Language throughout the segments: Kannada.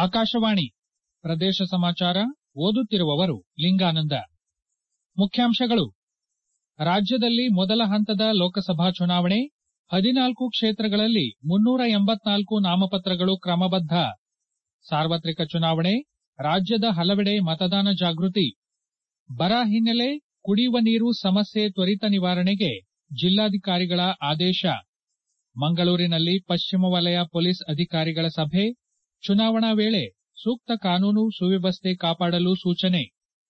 ಆಕಾಶವಾಣಿ ಪ್ರದೇಶ ಸಮಾಚಾರ ಓದುತ್ತಿರುವವರು ಲಿಂಗಾನಂದ ಮುಖ್ಯಾಂಶಗಳು ರಾಜ್ಯದಲ್ಲಿ ಮೊದಲ ಹಂತದ ಲೋಕಸಭಾ ಚುನಾವಣೆ ಹದಿನಾಲ್ಕು ಕ್ಷೇತ್ರಗಳಲ್ಲಿ ಮುನ್ನೂರ ಎಂಬತ್ನಾಲ್ಕು ನಾಮಪತ್ರಗಳು ಕ್ರಮಬದ್ದ ಸಾರ್ವತ್ರಿಕ ಚುನಾವಣೆ ರಾಜ್ಯದ ಹಲವೆಡೆ ಮತದಾನ ಜಾಗೃತಿ ಬರ ಹಿನ್ನೆಲೆ ಕುಡಿಯುವ ನೀರು ಸಮಸ್ಯೆ ತ್ವರಿತ ನಿವಾರಣೆಗೆ ಜಿಲ್ಲಾಧಿಕಾರಿಗಳ ಆದೇಶ ಮಂಗಳೂರಿನಲ್ಲಿ ಪಶ್ಚಿಮ ವಲಯ ಪೊಲೀಸ್ ಅಧಿಕಾರಿಗಳ ಸಭೆ ಚುನಾವಣಾ ವೇಳೆ ಸೂಕ್ತ ಕಾನೂನು ಸುವ್ಯವಸ್ಥೆ ಕಾಪಾಡಲು ಸೂಚನೆ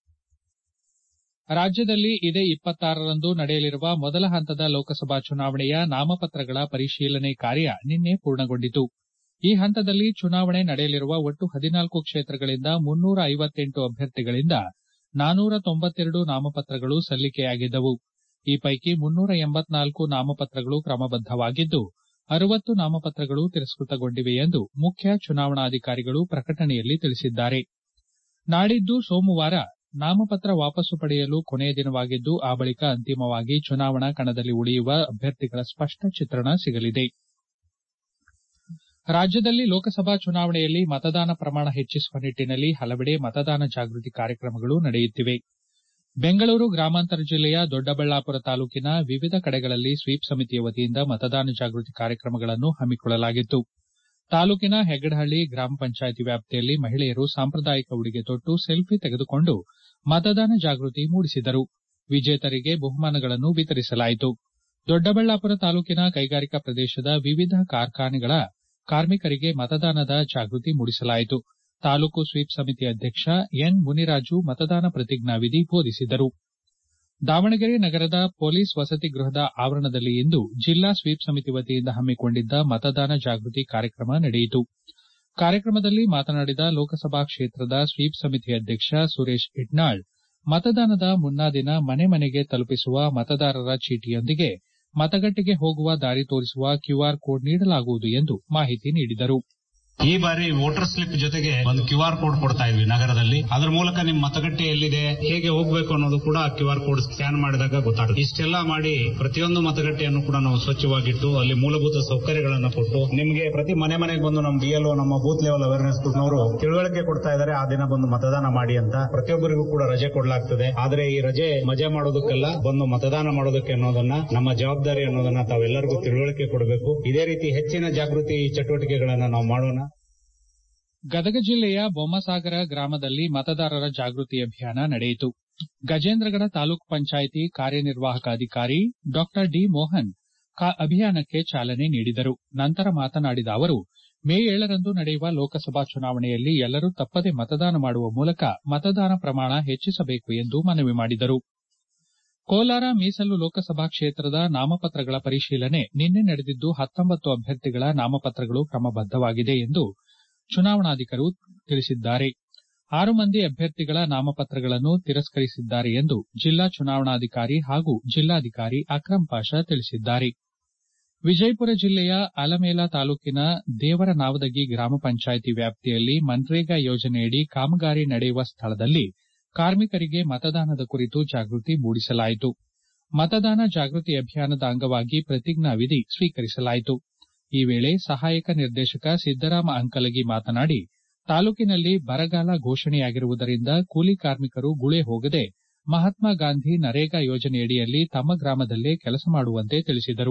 ರಾಜ್ಯದಲ್ಲಿ ಇದೇ ಇಪ್ಪತ್ತಾರರಂದು ನಡೆಯಲಿರುವ ಮೊದಲ ಹಂತದ ಲೋಕಸಭಾ ಚುನಾವಣೆಯ ನಾಮಪತ್ರಗಳ ಪರಿಶೀಲನೆ ಕಾರ್ಯ ನಿನ್ನೆ ಪೂರ್ಣಗೊಂಡಿತು ಈ ಹಂತದಲ್ಲಿ ಚುನಾವಣೆ ನಡೆಯಲಿರುವ ಒಟ್ಟು ಹದಿನಾಲ್ಕು ಕ್ಷೇತ್ರಗಳಿಂದ ಮುನ್ನೂರ ಐವತ್ತೆಂಟು ಅಭ್ಯರ್ಥಿಗಳಿಂದ ನಾನೂರ ತೊಂಬತ್ತೆರಡು ನಾಮಪತ್ರಗಳು ಸಲ್ಲಿಕೆಯಾಗಿದ್ದವು ಈ ಪೈಕಿ ಮುನ್ನೂರ ಎಂಬತ್ನಾಲ್ಕು ನಾಮಪತ್ರಗಳು ಕ್ರಮಬದ್ದವಾಗಿದ್ದು ಅರವತ್ತು ನಾಮಪತ್ರಗಳು ತಿರಸ್ಕೃತಗೊಂಡಿವೆ ಎಂದು ಮುಖ್ಯ ಚುನಾವಣಾಧಿಕಾರಿಗಳು ಪ್ರಕಟಣೆಯಲ್ಲಿ ತಿಳಿಸಿದ್ದಾರೆ ನಾಡಿದ್ದು ಸೋಮವಾರ ನಾಮಪತ್ರ ವಾಪಸ್ಸು ಪಡೆಯಲು ಕೊನೆಯ ದಿನವಾಗಿದ್ದು ಆ ಬಳಿಕ ಅಂತಿಮವಾಗಿ ಚುನಾವಣಾ ಕಣದಲ್ಲಿ ಉಳಿಯುವ ಅಭ್ಯರ್ಥಿಗಳ ಸ್ಪಷ್ಟ ಚಿತ್ರಣ ಸಿಗಲಿದೆ ರಾಜ್ಯದಲ್ಲಿ ಲೋಕಸಭಾ ಚುನಾವಣೆಯಲ್ಲಿ ಮತದಾನ ಪ್ರಮಾಣ ಹೆಚ್ಚಿಸುವ ನಿಟ್ಟನಲ್ಲಿ ಹಲವೆಡೆ ಮತದಾನ ಜಾಗೃತಿ ಕಾರ್ಯಕ್ರಮಗಳು ನಡೆಯುತ್ತಿವೆ ಬೆಂಗಳೂರು ಗ್ರಾಮಾಂತರ ಜಿಲ್ಲೆಯ ದೊಡ್ಡಬಳ್ಳಾಪುರ ತಾಲೂಕಿನ ವಿವಿಧ ಕಡೆಗಳಲ್ಲಿ ಸ್ವೀಪ್ ಸಮಿತಿಯ ವತಿಯಿಂದ ಮತದಾನ ಜಾಗೃತಿ ಕಾರ್ಯಕ್ರಮಗಳನ್ನು ಹಮ್ಮಿಕೊಳ್ಳಲಾಗಿತ್ತು ತಾಲೂಕಿನ ಹೆಗ್ಗಡಹಳ್ಳಿ ಗ್ರಾಮ ಪಂಚಾಯಿತಿ ವ್ಯಾಪ್ತಿಯಲ್ಲಿ ಮಹಿಳೆಯರು ಸಾಂಪ್ರದಾಯಿಕ ಉಡುಗೆ ತೊಟ್ಟು ಸೆಲ್ಫಿ ತೆಗೆದುಕೊಂಡು ಮತದಾನ ಜಾಗೃತಿ ಮೂಡಿಸಿದರು ವಿಜೇತರಿಗೆ ಬಹುಮಾನಗಳನ್ನು ವಿತರಿಸಲಾಯಿತು ದೊಡ್ಡಬಳ್ಳಾಪುರ ತಾಲೂಕಿನ ಕೈಗಾರಿಕಾ ಪ್ರದೇಶದ ವಿವಿಧ ಕಾರ್ಖಾನೆಗಳ ಕಾರ್ಮಿಕರಿಗೆ ಮತದಾನದ ಜಾಗೃತಿ ಮೂಡಿಸಲಾಯಿತು ತಾಲೂಕು ಸ್ವೀಪ್ ಸಮಿತಿ ಅಧ್ಯಕ್ಷ ಎನ್ ಮುನಿರಾಜು ಮತದಾನ ಪ್ರತಿಜ್ಞಾವಿಧಿ ಬೋಧಿಸಿದರು ದಾವಣಗೆರೆ ನಗರದ ಪೊಲೀಸ್ ವಸತಿ ಗೃಹದ ಆವರಣದಲ್ಲಿ ಇಂದು ಜಿಲ್ಲಾ ಸ್ವೀಪ್ ಸಮಿತಿ ವತಿಯಿಂದ ಹಮ್ಮಿಕೊಂಡಿದ್ದ ಮತದಾನ ಜಾಗೃತಿ ಕಾರ್ಯಕ್ರಮ ನಡೆಯಿತು ಕಾರ್ಯಕ್ರಮದಲ್ಲಿ ಮಾತನಾಡಿದ ಲೋಕಸಭಾ ಕ್ಷೇತ್ರದ ಸ್ವೀಪ್ ಸಮಿತಿ ಅಧ್ಯಕ್ಷ ಸುರೇಶ್ ಇಟ್ನಾಳ್ ಮತದಾನದ ಮುನ್ನಾ ದಿನ ಮನೆ ಮನೆಗೆ ತಲುಪಿಸುವ ಮತದಾರರ ಚೀಟಿಯೊಂದಿಗೆ ಮತಗಟ್ಟೆಗೆ ಹೋಗುವ ದಾರಿ ತೋರಿಸುವ ಕ್ಯೂಆರ್ ಕೋಡ್ ನೀಡಲಾಗುವುದು ಎಂದು ಮಾಹಿತಿ ನೀಡಿದರು ಈ ಬಾರಿ ವೋಟರ್ ಸ್ಲಿಪ್ ಜೊತೆಗೆ ಒಂದು ಕ್ಯೂ ಆರ್ ಕೋಡ್ ಕೊಡ್ತಾ ಇದ್ವಿ ನಗರದಲ್ಲಿ ಅದರ ಮೂಲಕ ನಿಮ್ ಮತಗಟ್ಟೆ ಎಲ್ಲಿದೆ ಹೇಗೆ ಹೋಗಬೇಕು ಅನ್ನೋದು ಕೂಡ ಕ್ಯೂ ಆರ್ ಕೋಡ್ ಸ್ಕ್ಯಾನ್ ಮಾಡಿದಾಗ ಗೊತ್ತಾಗುತ್ತೆ ಇಷ್ಟೆಲ್ಲ ಮಾಡಿ ಪ್ರತಿಯೊಂದು ಮತಗಟ್ಟೆಯನ್ನು ಕೂಡ ನಾವು ಸ್ವಚ್ಛವಾಗಿಟ್ಟು ಅಲ್ಲಿ ಮೂಲಭೂತ ಸೌಕರ್ಯಗಳನ್ನು ಕೊಟ್ಟು ನಿಮಗೆ ಪ್ರತಿ ಮನೆ ಮನೆಗೆ ಬಂದು ನಮ್ಮ ಬಿಎಲ್ಒ ನಮ್ಮ ಬೂತ್ ಲೆವೆಲ್ ಅವೇರ್ನೆಸ್ ಅವರು ತಿಳುವಳಿಕೆ ಕೊಡ್ತಾ ಇದ್ದಾರೆ ಆ ದಿನ ಬಂದು ಮತದಾನ ಮಾಡಿ ಅಂತ ಪ್ರತಿಯೊಬ್ಬರಿಗೂ ಕೂಡ ರಜೆ ಕೊಡಲಾಗ್ತದೆ ಆದ್ರೆ ಈ ರಜೆ ಮಜಾ ಮಾಡೋದಕ್ಕೆಲ್ಲ ಬಂದು ಮತದಾನ ಮಾಡೋದಕ್ಕೆ ಅನ್ನೋದನ್ನ ನಮ್ಮ ಜವಾಬ್ದಾರಿ ಅನ್ನೋದನ್ನ ತಾವೆಲ್ಲರಿಗೂ ತಿಳುವಳಿಕೆ ಕೊಡಬೇಕು ಇದೇ ರೀತಿ ಹೆಚ್ಚಿನ ಜಾಗೃತಿ ಚಟುವಟಿಕೆಗಳನ್ನ ನಾವು ಮಾಡೋಣ ಗದಗ ಜಿಲ್ಲೆಯ ಬೊಮ್ಮಸಾಗರ ಗ್ರಾಮದಲ್ಲಿ ಮತದಾರರ ಜಾಗೃತಿ ಅಭಿಯಾನ ನಡೆಯಿತು ಗಜೇಂದ್ರಗಡ ತಾಲೂಕು ಪಂಚಾಯಿತಿ ಕಾರ್ಯನಿರ್ವಾಹಕ ಅಧಿಕಾರಿ ಡಾ ಡಿ ಮೋಹನ್ ಅಭಿಯಾನಕ್ಕೆ ಚಾಲನೆ ನೀಡಿದರು ನಂತರ ಮಾತನಾಡಿದ ಅವರು ಮೇ ಏಳರಂದು ನಡೆಯುವ ಲೋಕಸಭಾ ಚುನಾವಣೆಯಲ್ಲಿ ಎಲ್ಲರೂ ತಪ್ಪದೆ ಮತದಾನ ಮಾಡುವ ಮೂಲಕ ಮತದಾನ ಪ್ರಮಾಣ ಹೆಚ್ಚಿಸಬೇಕು ಎಂದು ಮನವಿ ಮಾಡಿದರು ಕೋಲಾರ ಮೀಸಲು ಲೋಕಸಭಾ ಕ್ಷೇತ್ರದ ನಾಮಪತ್ರಗಳ ಪರಿಶೀಲನೆ ನಿನ್ನೆ ನಡೆದಿದ್ದು ಹತ್ತೊಂಬತ್ತು ಅಭ್ಯರ್ಥಿಗಳ ನಾಮಪತ್ರಗಳು ಕ್ರಮಬದ್ದವಾಗಿದೆ ಎಂದು ಚುನಾವಣಾಧಿಕಾರಿ ತಿಳಿಸಿದ್ದಾರೆ ಆರು ಮಂದಿ ಅಭ್ಯರ್ಥಿಗಳ ನಾಮಪತ್ರಗಳನ್ನು ತಿರಸ್ಕರಿಸಿದ್ದಾರೆ ಎಂದು ಜಿಲ್ಲಾ ಚುನಾವಣಾಧಿಕಾರಿ ಹಾಗೂ ಜಿಲ್ಲಾಧಿಕಾರಿ ಅಕ್ರಂ ಪಾಷಾ ತಿಳಿಸಿದ್ದಾರೆ ವಿಜಯಪುರ ಜಿಲ್ಲೆಯ ಅಲಮೇಲ ತಾಲೂಕಿನ ದೇವರನಾವದಗಿ ಗ್ರಾಮ ಪಂಚಾಯಿತಿ ವ್ಯಾಪ್ತಿಯಲ್ಲಿ ಮನ್ರೇಗಾ ಯೋಜನೆಯಡಿ ಕಾಮಗಾರಿ ನಡೆಯುವ ಸ್ಥಳದಲ್ಲಿ ಕಾರ್ಮಿಕರಿಗೆ ಮತದಾನದ ಕುರಿತು ಜಾಗೃತಿ ಮೂಡಿಸಲಾಯಿತು ಮತದಾನ ಜಾಗೃತಿ ಅಭಿಯಾನದ ಅಂಗವಾಗಿ ಪ್ರತಿಜ್ಞಾವಿಧಿ ಸ್ವೀಕರಿಸಲಾಯಿತು ಈ ವೇಳೆ ಸಹಾಯಕ ನಿರ್ದೇಶಕ ಸಿದ್ದರಾಮ ಅಂಕಲಗಿ ಮಾತನಾಡಿ ತಾಲೂಕಿನಲ್ಲಿ ಬರಗಾಲ ಘೋಷಣೆಯಾಗಿರುವುದರಿಂದ ಕೂಲಿ ಕಾರ್ಮಿಕರು ಗುಳೆ ಹೋಗದೆ ಮಹಾತ್ಮ ಗಾಂಧಿ ನರೇಗಾ ಯೋಜನೆಯಡಿಯಲ್ಲಿ ತಮ್ಮ ಗ್ರಾಮದಲ್ಲೇ ಕೆಲಸ ಮಾಡುವಂತೆ ತಿಳಿಸಿದರು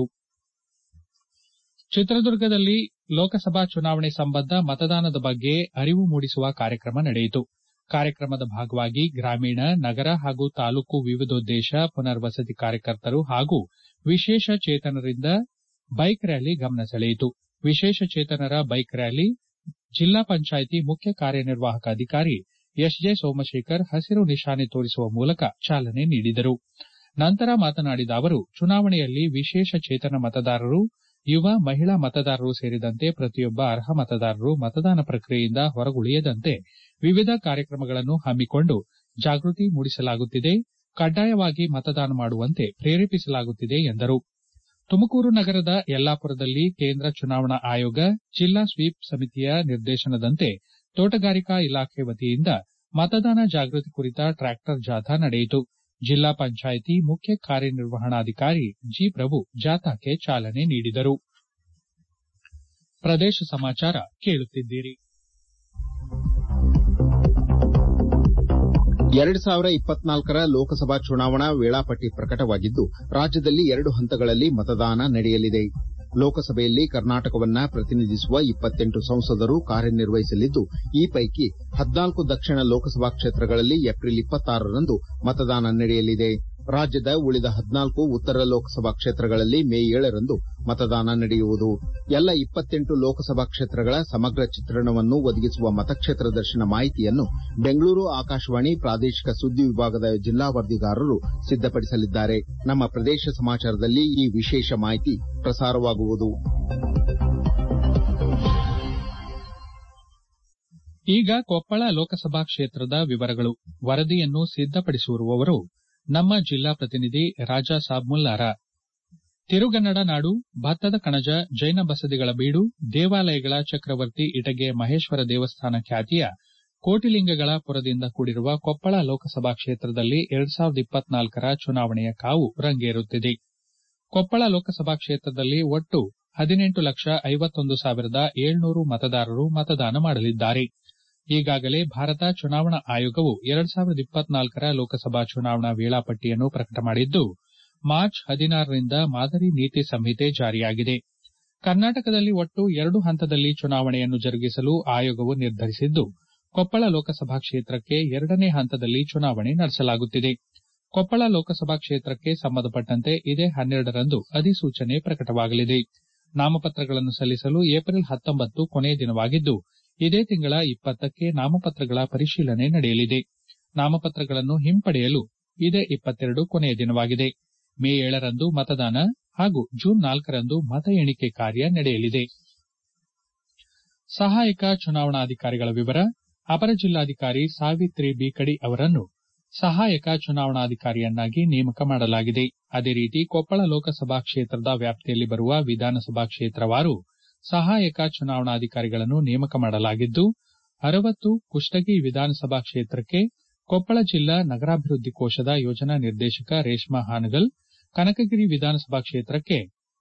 ಚಿತ್ರದುರ್ಗದಲ್ಲಿ ಲೋಕಸಭಾ ಚುನಾವಣೆ ಸಂಬಂಧ ಮತದಾನದ ಬಗ್ಗೆ ಅರಿವು ಮೂಡಿಸುವ ಕಾರ್ಯಕ್ರಮ ನಡೆಯಿತು ಕಾರ್ಯಕ್ರಮದ ಭಾಗವಾಗಿ ಗ್ರಾಮೀಣ ನಗರ ಹಾಗೂ ತಾಲೂಕು ವಿವಿಧೋದ್ದೇಶ ಪುನರ್ವಸತಿ ಕಾರ್ಯಕರ್ತರು ಹಾಗೂ ವಿಶೇಷ ಚೇತನರಿಂದ ಬೈಕ್ ರ್ಯಾಲಿ ಗಮನ ಸೆಳೆಯಿತು ವಿಶೇಷ ಚೇತನರ ಬೈಕ್ ರ್ಯಾಲಿ ಜಿಲ್ಲಾ ಪಂಚಾಯಿತಿ ಮುಖ್ಯ ಕಾರ್ಯನಿರ್ವಾಹಕ ಅಧಿಕಾರಿ ಎಸ್ಜೆ ಸೋಮಶೇಖರ್ ಹಸಿರು ನಿಶಾನೆ ತೋರಿಸುವ ಮೂಲಕ ಚಾಲನೆ ನೀಡಿದರು ನಂತರ ಮಾತನಾಡಿದ ಅವರು ಚುನಾವಣೆಯಲ್ಲಿ ವಿಶೇಷ ಚೇತನ ಮತದಾರರು ಯುವ ಮಹಿಳಾ ಮತದಾರರು ಸೇರಿದಂತೆ ಪ್ರತಿಯೊಬ್ಬ ಅರ್ಹ ಮತದಾರರು ಮತದಾನ ಪ್ರಕ್ರಿಯೆಯಿಂದ ಹೊರಗುಳಿಯದಂತೆ ವಿವಿಧ ಕಾರ್ಯಕ್ರಮಗಳನ್ನು ಹಮ್ಮಿಕೊಂಡು ಜಾಗೃತಿ ಮೂಡಿಸಲಾಗುತ್ತಿದೆ ಕಡ್ಡಾಯವಾಗಿ ಮತದಾನ ಮಾಡುವಂತೆ ಪ್ರೇರೇಪಿಸಲಾಗುತ್ತಿದೆ ಎಂದರು ತುಮಕೂರು ನಗರದ ಯಲ್ಲಾಪುರದಲ್ಲಿ ಕೇಂದ್ರ ಚುನಾವಣಾ ಆಯೋಗ ಜಿಲ್ಲಾ ಸ್ವೀಪ್ ಸಮಿತಿಯ ನಿರ್ದೇಶನದಂತೆ ತೋಟಗಾರಿಕಾ ಇಲಾಖೆ ವತಿಯಿಂದ ಮತದಾನ ಜಾಗೃತಿ ಕುರಿತ ಟ್ರಾಕ್ಟರ್ ಜಾಥಾ ನಡೆಯಿತು ಜಿಲ್ಲಾ ಪಂಚಾಯಿತಿ ಮುಖ್ಯ ಕಾರ್ಯನಿರ್ವಹಣಾಧಿಕಾರಿ ಜಿ ಪ್ರಭು ಜಾಥಾಕ್ಕೆ ಚಾಲನೆ ನೀಡಿದರು ಪ್ರದೇಶ ಸಮಾಚಾರ ಕೇಳುತ್ತಿದ್ದೀರಿ ಎರಡು ಸಾವಿರ ಇಪ್ಪತ್ನಾಲ್ಕರ ಲೋಕಸಭಾ ಚುನಾವಣಾ ವೇಳಾಪಟ್ಟಿ ಪ್ರಕಟವಾಗಿದ್ದು ರಾಜ್ಯದಲ್ಲಿ ಎರಡು ಹಂತಗಳಲ್ಲಿ ಮತದಾನ ನಡೆಯಲಿದೆ ಲೋಕಸಭೆಯಲ್ಲಿ ಕರ್ನಾಟಕವನ್ನ ಪ್ರತಿನಿಧಿಸುವ ಇಪ್ಪತ್ತೆಂಟು ಸಂಸದರು ಕಾರ್ಯನಿರ್ವಹಿಸಲಿದ್ದು ಈ ಪೈಕಿ ಹದ್ನಾಲ್ಕು ದಕ್ಷಿಣ ಲೋಕಸಭಾ ಕ್ಷೇತ್ರಗಳಲ್ಲಿ ಏಪ್ರಿಲ್ ಇಪ್ಪತ್ತಾರರಂದು ಮತದಾನ ನಡೆಯಲಿದೆ ರಾಜ್ಯದ ಉಳಿದ ಹದ್ನಾಲ್ಕು ಉತ್ತರ ಲೋಕಸಭಾ ಕ್ಷೇತ್ರಗಳಲ್ಲಿ ಮೇ ಏಳರಂದು ಮತದಾನ ನಡೆಯುವುದು ಎಲ್ಲ ಇಪ್ಪತ್ತೆಂಟು ಲೋಕಸಭಾ ಕ್ಷೇತ್ರಗಳ ಸಮಗ್ರ ಚಿತ್ರಣವನ್ನು ಒದಗಿಸುವ ಮತಕ್ಷೇತ್ರ ದರ್ಶನ ಮಾಹಿತಿಯನ್ನು ಬೆಂಗಳೂರು ಆಕಾಶವಾಣಿ ಪ್ರಾದೇಶಿಕ ಸುದ್ದಿ ವಿಭಾಗದ ಜಿಲ್ಲಾ ವರದಿಗಾರರು ಸಿದ್ದಪಡಿಸಲಿದ್ದಾರೆ ನಮ್ಮ ಪ್ರದೇಶ ಸಮಾಚಾರದಲ್ಲಿ ಈ ವಿಶೇಷ ಮಾಹಿತಿ ಪ್ರಸಾರವಾಗುವುದು ಈಗ ಕೊಪ್ಪಳ ಲೋಕಸಭಾ ಕ್ಷೇತ್ರದ ವಿವರಗಳು ವರದಿಯನ್ನು ಸಿದ್ದಪಡಿಸಿರುವವರು ನಮ್ಮ ಜಿಲ್ಲಾ ಪ್ರತಿನಿಧಿ ರಾಜಾ ಸಾಬ್ಮುಲ್ಲಾರ ತಿರುಗನ್ನಡ ನಾಡು ಭತ್ತದ ಕಣಜ ಜೈನ ಬಸದಿಗಳ ಬೀಡು ದೇವಾಲಯಗಳ ಚಕ್ರವರ್ತಿ ಇಟಗೆ ಮಹೇಶ್ವರ ದೇವಸ್ಥಾನ ಖ್ಯಾತಿಯ ಕೋಟಿಲಿಂಗಗಳ ಪುರದಿಂದ ಕೂಡಿರುವ ಕೊಪ್ಪಳ ಲೋಕಸಭಾ ಕ್ಷೇತ್ರದಲ್ಲಿ ಎರಡ್ ಸಾವಿರದ ಇಪ್ಪತ್ನಾಲ್ಕರ ಚುನಾವಣೆಯ ಕಾವು ರಂಗೇರುತ್ತಿದೆ ಕೊಪ್ಪಳ ಲೋಕಸಭಾ ಕ್ಷೇತ್ರದಲ್ಲಿ ಒಟ್ಟು ಹದಿನೆಂಟು ಲಕ್ಷ ಐವತ್ತೊಂದು ಸಾವಿರದ ಏಳ್ನೂರು ಮತದಾರರು ಮತದಾನ ಮಾಡಲಿದ್ದಾರೆ ಈಗಾಗಲೇ ಭಾರತ ಚುನಾವಣಾ ಆಯೋಗವು ಎರಡ್ ಸಾವಿರದ ಇಪ್ಪತ್ನಾಲ್ಕರ ಲೋಕಸಭಾ ಚುನಾವಣಾ ವೇಳಾಪಟ್ಟಿಯನ್ನು ಪ್ರಕಟ ಮಾಡಿದ್ದು ಮಾರ್ಚ್ ಹದಿನಾರರಿಂದ ಮಾದರಿ ನೀತಿ ಸಂಹಿತೆ ಜಾರಿಯಾಗಿದೆ ಕರ್ನಾಟಕದಲ್ಲಿ ಒಟ್ಟು ಎರಡು ಹಂತದಲ್ಲಿ ಚುನಾವಣೆಯನ್ನು ಜರುಗಿಸಲು ಆಯೋಗವು ನಿರ್ಧರಿಸಿದ್ದು ಕೊಪ್ಪಳ ಲೋಕಸಭಾ ಕ್ಷೇತ್ರಕ್ಕೆ ಎರಡನೇ ಹಂತದಲ್ಲಿ ಚುನಾವಣೆ ನಡೆಸಲಾಗುತ್ತಿದೆ ಕೊಪ್ಪಳ ಲೋಕಸಭಾ ಕ್ಷೇತ್ರಕ್ಕೆ ಸಂಬಂಧಪಟ್ಟಂತೆ ಇದೇ ಹನ್ನೆರಡರಂದು ಅಧಿಸೂಚನೆ ಪ್ರಕಟವಾಗಲಿದೆ ನಾಮಪತ್ರಗಳನ್ನು ಸಲ್ಲಿಸಲು ಏಪ್ರಿಲ್ ಹತ್ತೊಂಬತ್ತು ಕೊನೆಯ ದಿನವಾಗಿದ್ದು ಇದೇ ತಿಂಗಳ ಇಪ್ಪತ್ತಕ್ಕೆ ನಾಮಪತ್ರಗಳ ಪರಿಶೀಲನೆ ನಡೆಯಲಿದೆ ನಾಮಪತ್ರಗಳನ್ನು ಹಿಂಪಡೆಯಲು ಇದೇ ಇಪ್ಪತ್ತೆರಡು ಕೊನೆಯ ದಿನವಾಗಿದೆ ಮೇ ಏಳರಂದು ಮತದಾನ ಹಾಗೂ ಜೂನ್ ನಾಲ್ಕರಂದು ಮತ ಎಣಿಕೆ ಕಾರ್ಯ ನಡೆಯಲಿದೆ ಸಹಾಯಕ ಚುನಾವಣಾಧಿಕಾರಿಗಳ ವಿವರ ಅಪರ ಜಿಲ್ಲಾಧಿಕಾರಿ ಸಾವಿತ್ರಿ ಬಿಕಡಿ ಅವರನ್ನು ಸಹಾಯಕ ಚುನಾವಣಾಧಿಕಾರಿಯನ್ನಾಗಿ ನೇಮಕ ಮಾಡಲಾಗಿದೆ ಅದೇ ರೀತಿ ಕೊಪ್ಪಳ ಲೋಕಸಭಾ ಕ್ಷೇತ್ರದ ವ್ಯಾಪ್ತಿಯಲ್ಲಿ ಬರುವ ವಿಧಾನಸಭಾ ಕ್ಷೇತ್ರವಾರು ಸಹಾಯಕ ಚುನಾವಣಾಧಿಕಾರಿಗಳನ್ನು ನೇಮಕ ಮಾಡಲಾಗಿದ್ದು ಅರವತ್ತು ಕುಷ್ಟಗಿ ವಿಧಾನಸಭಾ ಕ್ಷೇತ್ರಕ್ಕೆ ಕೊಪ್ಪಳ ಜಿಲ್ಲಾ ನಗರಾಭಿವೃದ್ಧಿ ಕೋಶದ ಯೋಜನಾ ನಿರ್ದೇಶಕ ರೇಷ್ಮಾ ಹಾನಗಲ್ ಕನಕಗಿರಿ ವಿಧಾನಸಭಾ ಕ್ಷೇತ್ರಕ್ಕೆ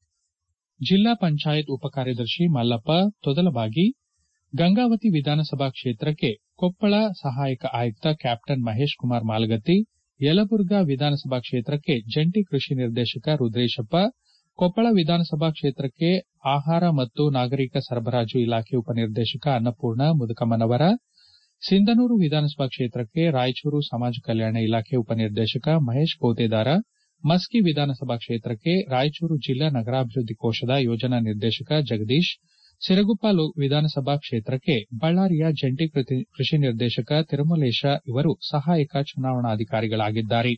ಜಿಲ್ಲಾ ಪಂಚಾಯತ್ ಉಪಕಾರ್ಯದರ್ಶಿ ಮಲ್ಲಪ್ಪ ತೊದಲಬಾಗಿ ಗಂಗಾವತಿ ವಿಧಾನಸಭಾ ಕ್ಷೇತ್ರಕ್ಕೆ ಕೊಪ್ಪಳ ಸಹಾಯಕ ಆಯುಕ್ತ ಕ್ಯಾಪ್ಟನ್ ಮಹೇಶ್ ಕುಮಾರ್ ಮಾಲಗತ್ತಿ ಯಲಬುರ್ಗಾ ವಿಧಾನಸಭಾ ಕ್ಷೇತ್ರಕ್ಕೆ ಜಂಟಿ ಕೃಷಿ ನಿರ್ದೇಶಕ ರುದ್ರೇಶಪ್ಪ ಕೊಪ್ಪಳ ವಿಧಾನಸಭಾ ಕ್ಷೇತ್ರಕ್ಕೆ ಆಹಾರ ಮತ್ತು ನಾಗರಿಕ ಸರಬರಾಜು ಇಲಾಖೆ ಉಪನಿರ್ದೇಶಕ ಅನ್ನಪೂರ್ಣ ಮುದುಕಮ್ಮನವರ ಸಿಂಧನೂರು ವಿಧಾನಸಭಾ ಕ್ಷೇತ್ರಕ್ಕೆ ರಾಯಚೂರು ಸಮಾಜ ಕಲ್ಯಾಣ ಇಲಾಖೆ ಉಪನಿರ್ದೇಶಕ ಮಹೇಶ್ ಪೋತೆದಾರ ಮಸ್ಕಿ ವಿಧಾನಸಭಾ ಕ್ಷೇತ್ರಕ್ಕೆ ರಾಯಚೂರು ಜಿಲ್ಲಾ ನಗರಾಭಿವೃದ್ಧಿ ಕೋಶದ ಯೋಜನಾ ನಿರ್ದೇಶಕ ಜಗದೀಶ್ ಸಿರಗುಪ್ಪ ವಿಧಾನಸಭಾ ಕ್ಷೇತ್ರಕ್ಕೆ ಬಳ್ಳಾರಿಯ ಜಂಟಿ ಕೃಷಿ ನಿರ್ದೇಶಕ ತಿರುಮಲೇಶ ಇವರು ಸಹಾಯಕ ಚುನಾವಣಾಧಿಕಾರಿಗಳಾಗಿದ್ದಾರೆ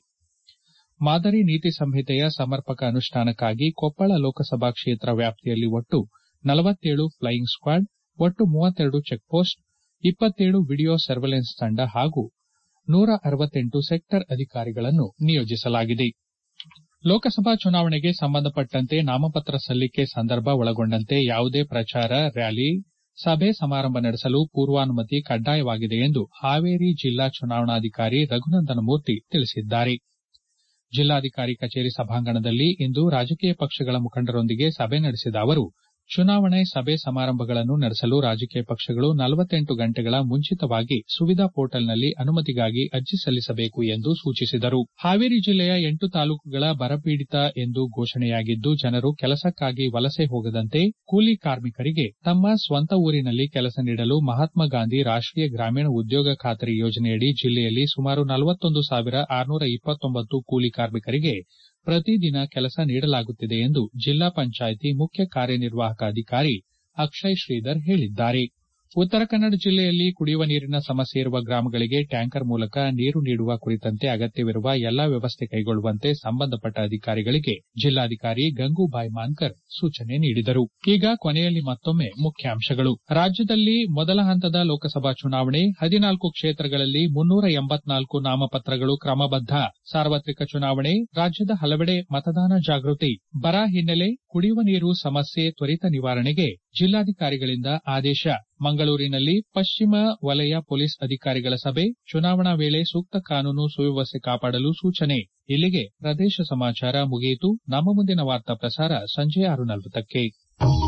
ಮಾದರಿ ನೀತಿ ಸಂಹಿತೆಯ ಸಮರ್ಪಕ ಅನುಷ್ಠಾನಕ್ಕಾಗಿ ಕೊಪ್ಪಳ ಲೋಕಸಭಾ ಕ್ಷೇತ್ರ ವ್ಯಾಪ್ತಿಯಲ್ಲಿ ಒಟ್ಟು ನಲವತ್ತೇಳು ಫ್ಲೈಯಿಂಗ್ ಸ್ಕ್ವಾಡ್ ಒಟ್ಟು ಮೂವತ್ತೆರಡು ಚೆಕ್ಪೋಸ್ಟ್ ಇಪ್ಪತ್ತೇಳು ವಿಡಿಯೋ ಸರ್ವೆಲೆನ್ಸ್ ತಂಡ ಹಾಗೂ ನೂರ ಅರವತ್ತೆಂಟು ಸೆಕ್ಟರ್ ಅಧಿಕಾರಿಗಳನ್ನು ನಿಯೋಜಿಸಲಾಗಿದೆ ಲೋಕಸಭಾ ಚುನಾವಣೆಗೆ ಸಂಬಂಧಪಟ್ಟಂತೆ ನಾಮಪತ್ರ ಸಲ್ಲಿಕೆ ಸಂದರ್ಭ ಒಳಗೊಂಡಂತೆ ಯಾವುದೇ ಪ್ರಚಾರ ರ್ಯಾಲಿ ಸಭೆ ಸಮಾರಂಭ ನಡೆಸಲು ಪೂರ್ವಾನುಮತಿ ಕಡ್ಡಾಯವಾಗಿದೆ ಎಂದು ಹಾವೇರಿ ಜಿಲ್ಲಾ ಚುನಾವಣಾಧಿಕಾರಿ ರಘುನಂದನ ಮೂರ್ತಿ ತಿಳಿಸಿದ್ದಾರೆ ಜಿಲ್ಲಾಧಿಕಾರಿ ಕಚೇರಿ ಸಭಾಂಗಣದಲ್ಲಿ ಇಂದು ರಾಜಕೀಯ ಪಕ್ಷಗಳ ಮುಖಂಡರೊಂದಿಗೆ ಸಭೆ ನಡೆಸಿದ ಅವರು ಚುನಾವಣೆ ಸಭೆ ಸಮಾರಂಭಗಳನ್ನು ನಡೆಸಲು ರಾಜಕೀಯ ಪಕ್ಷಗಳು ನಲವತ್ತೆಂಟು ಗಂಟೆಗಳ ಮುಂಚಿತವಾಗಿ ಸುವಿಧಾ ಪೋರ್ಟಲ್ನಲ್ಲಿ ಅನುಮತಿಗಾಗಿ ಅರ್ಜಿ ಸಲ್ಲಿಸಬೇಕು ಎಂದು ಸೂಚಿಸಿದರು ಹಾವೇರಿ ಜಿಲ್ಲೆಯ ಎಂಟು ತಾಲೂಕುಗಳ ಬರಪೀಡಿತ ಎಂದು ಘೋಷಣೆಯಾಗಿದ್ದು ಜನರು ಕೆಲಸಕ್ಕಾಗಿ ವಲಸೆ ಹೋಗದಂತೆ ಕೂಲಿ ಕಾರ್ಮಿಕರಿಗೆ ತಮ್ಮ ಸ್ವಂತ ಊರಿನಲ್ಲಿ ಕೆಲಸ ನೀಡಲು ಮಹಾತ್ಮ ಗಾಂಧಿ ರಾಷ್ಟೀಯ ಗ್ರಾಮೀಣ ಉದ್ಯೋಗ ಖಾತರಿ ಯೋಜನೆಯಡಿ ಜಿಲ್ಲೆಯಲ್ಲಿ ಸುಮಾರು ನಲವತ್ತೊಂದು ಸಾವಿರ ಆರುನೂರ ಇಪ್ಪತ್ತೊಂಬತ್ತು ಕೂಲಿ ಕಾರ್ಮಿಕರಿಗೆ ಪ್ರತಿದಿನ ಕೆಲಸ ನೀಡಲಾಗುತ್ತಿದೆ ಎಂದು ಜಿಲ್ಲಾ ಪಂಚಾಯಿತಿ ಮುಖ್ಯ ಕಾರ್ಯನಿರ್ವಾಹಕ ಅಧಿಕಾರಿ ಅಕ್ಷಯ್ ಶ್ರೀಧರ್ ಹೇಳಿದ್ದಾರೆ ಉತ್ತರ ಕನ್ನಡ ಜಿಲ್ಲೆಯಲ್ಲಿ ಕುಡಿಯುವ ನೀರಿನ ಸಮಸ್ಯೆ ಇರುವ ಗ್ರಾಮಗಳಿಗೆ ಟ್ಯಾಂಕರ್ ಮೂಲಕ ನೀರು ನೀಡುವ ಕುರಿತಂತೆ ಅಗತ್ಯವಿರುವ ಎಲ್ಲಾ ವ್ಯವಸ್ಥೆ ಕೈಗೊಳ್ಳುವಂತೆ ಸಂಬಂಧಪಟ್ಟ ಅಧಿಕಾರಿಗಳಿಗೆ ಜಿಲ್ಲಾಧಿಕಾರಿ ಗಂಗೂಬಾಯಿ ಮಾನ್ಕರ್ ಸೂಚನೆ ನೀಡಿದರು ಈಗ ಕೊನೆಯಲ್ಲಿ ಮತ್ತೊಮ್ಮೆ ಮುಖ್ಯಾಂಶಗಳು ರಾಜ್ಯದಲ್ಲಿ ಮೊದಲ ಹಂತದ ಲೋಕಸಭಾ ಚುನಾವಣೆ ಹದಿನಾಲ್ಕು ಕ್ಷೇತ್ರಗಳಲ್ಲಿ ಮುನ್ನೂರ ಎಂಬತ್ನಾಲ್ಕು ನಾಮಪತ್ರಗಳು ಕ್ರಮಬದ್ಧ ಸಾರ್ವತ್ರಿಕ ಚುನಾವಣೆ ರಾಜ್ಯದ ಹಲವೆಡೆ ಮತದಾನ ಜಾಗೃತಿ ಬರ ಹಿನ್ನೆಲೆ ಕುಡಿಯುವ ನೀರು ಸಮಸ್ಯೆ ತ್ವರಿತ ನಿವಾರಣೆಗೆ ಜಿಲ್ಲಾಧಿಕಾರಿಗಳಿಂದ ಆದೇಶ ಮಂಗಳೂರಿನಲ್ಲಿ ಪಶ್ಚಿಮ ವಲಯ ಪೊಲೀಸ್ ಅಧಿಕಾರಿಗಳ ಸಭೆ ಚುನಾವಣಾ ವೇಳೆ ಸೂಕ್ತ ಕಾನೂನು ಸುವ್ಯವಸ್ಥೆ ಕಾಪಾಡಲು ಸೂಚನೆ ಇಲ್ಲಿಗೆ ಪ್ರದೇಶ ಸಮಾಚಾರ ಮುಗಿಯಿತು ನಮ್ಮ ಮುಂದಿನ ವಾರ್ತಾ ಪ್ರಸಾರ ಸಂಜೆ ಆರು ನಲವತ್ತಕ್ಕೆ